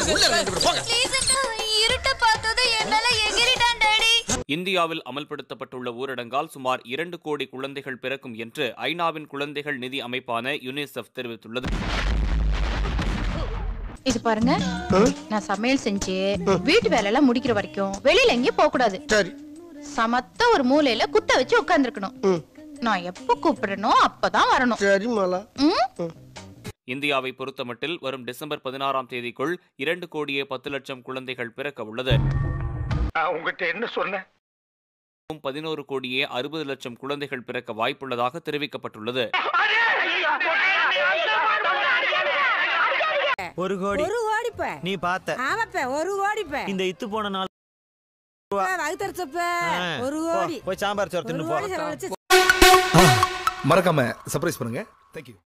உள்ள ரெண்டு பேரும் போங்க இருட்ட பார்த்தது என்னால எகிரிட்டான் டாடி இந்தியாவில் அமல்படுத்தப்பட்டுள்ள ஊரடங்கால் சுமார் இரண்டு கோடி குழந்தைகள் பிறக்கும் என்று ஐநாவின் குழந்தைகள் நிதி அமைப்பான யுனிசெஃப் தெரிவித்துள்ளது இது பாருங்க நான் சமையல் செஞ்சு வீட்டு வேலை எல்லாம் முடிக்கிற வரைக்கும் வெளியில எங்கேயும் போக கூடாது சரி சமத்த ஒரு மூலையில குத்த வச்சு உட்கார்ந்துருக்கணும் நான் எப்ப கூப்பிடுறனோ அப்பதான் வரணும் சரி மாலா ம்? இந்தியாவை பொறுத்தமட்டில் வரும் டிசம்பர் பதினாறாம் தேதிக்குள் இரண்டு கோடியே பத்து லட்சம் குழந்தைகள் பிறக்க உள்ளது உங்ககிட்ட என்ன சொன்ன பதினோரு கோடியே அறுபது லட்சம் குழந்தைகள் பிறக்க வாய்ப்புள்ளதாக தெரிவிக்கப்பட்டுள்ளது ஒரு கோடி ஒரு கோடிப்ப நீ பார்த்த ஆமாப்ப ஒரு கோடிப்ப இந்த இத்து போன நாள் வகுத்தரிச்சப்ப ஆ, ஒரு போ, கோடி போய் சாம்பார் சோறு ஒரு தின்னு கோடி போ செலவழிச்சு மறக்காம சர்ப்ரைஸ் பண்ணுங்க தேங்க்யூ